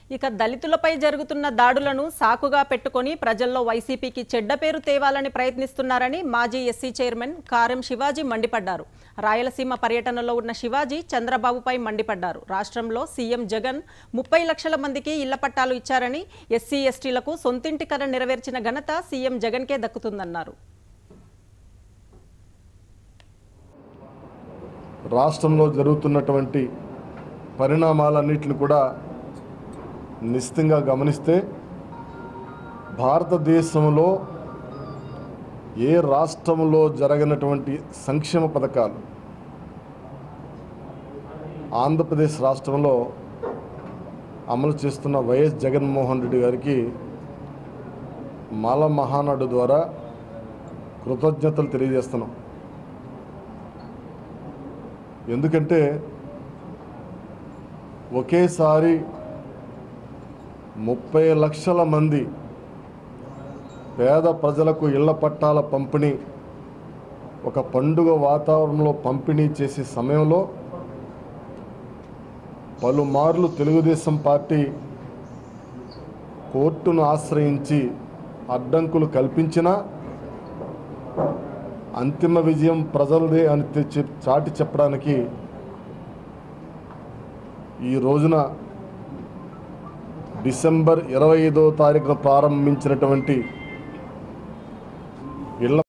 ఇక దళితులపై జరుగుతున్న దాడులను సాకుగా పెట్టుకొని ప్రజల్లో వైసీపీకి చెడ్డ పేరు తేవాలని ప్రయత్నిస్తున్నారని మాజీ ఎస్సీ చైర్మన్ కారం శివాజీ మండిపడ్డారు రాయలసీమ పర్యటనలో ఉన్న శివాజీ చంద్రబాబుపై మండిపడ్డారు రాష్ట్రంలో సీఎం జగన్ ముప్పై లక్షల మందికి ఇళ్ల పట్టాలు ఇచ్చారని ఎస్సీ ఎస్టీలకు సొంతింటి కర నెరవేర్చిన ఘనత సీఎం జగన్కే దక్కుతుందన్నారు రాష్ట్రంలో జరుగుతున్నటువంటి పరిణామాలన్నింటిని కూడా నిశ్చితంగా గమనిస్తే భారతదేశంలో ఏ రాష్ట్రంలో జరగనటువంటి సంక్షేమ పథకాలు ఆంధ్రప్రదేశ్ రాష్ట్రంలో అమలు చేస్తున్న వైఎస్ జగన్మోహన్ రెడ్డి గారికి మాల మహానాడు ద్వారా కృతజ్ఞతలు తెలియజేస్తున్నాం ఎందుకంటే ఒకేసారి ముప్పై లక్షల మంది పేద ప్రజలకు ఇళ్ల పట్టాల పంపిణీ ఒక పండుగ వాతావరణంలో పంపిణీ చేసే సమయంలో పలుమార్లు తెలుగుదేశం పార్టీ కోర్టును ఆశ్రయించి అడ్డంకులు కల్పించినా అంతిమ విజయం ప్రజలదే అని తె- చాటి చెప్పడానికి ఈ రోజున డిసెంబర్ ఇరవై ఐదో తారీఖున ప్రారంభించినటువంటి ఇళ్ల